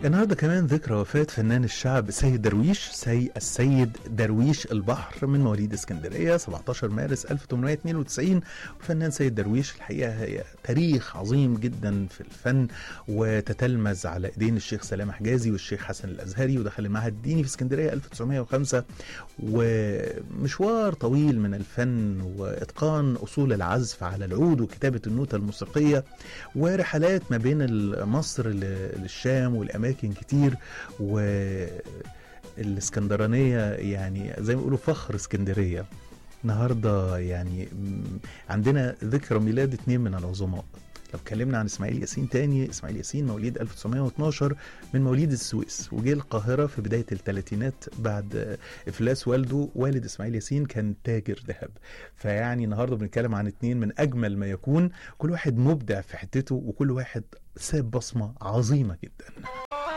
النهارده كمان ذكرى وفاة فنان الشعب سيد درويش سي السيد درويش البحر من مواليد اسكندرية 17 مارس 1892 وفنان سيد درويش الحقيقة هي تاريخ عظيم جدا في الفن وتتلمذ على ايدين الشيخ سلام حجازي والشيخ حسن الازهري ودخل المعهد الديني في اسكندرية 1905 ومشوار طويل من الفن واتقان اصول العزف على العود وكتابة النوتة الموسيقية ورحلات ما بين مصر للشام والاماكن كتير والاسكندرانيه يعني زي ما بيقولوا فخر اسكندريه النهارده يعني عندنا ذكرى ميلاد اتنين من العظماء لو اتكلمنا عن اسماعيل ياسين تاني اسماعيل ياسين مواليد 1912 من مواليد السويس وجه القاهرة في بداية الثلاثينات بعد افلاس والده والد اسماعيل ياسين كان تاجر ذهب فيعني النهارده بنتكلم عن اتنين من اجمل ما يكون كل واحد مبدع في حتته وكل واحد ساب بصمة عظيمة جدا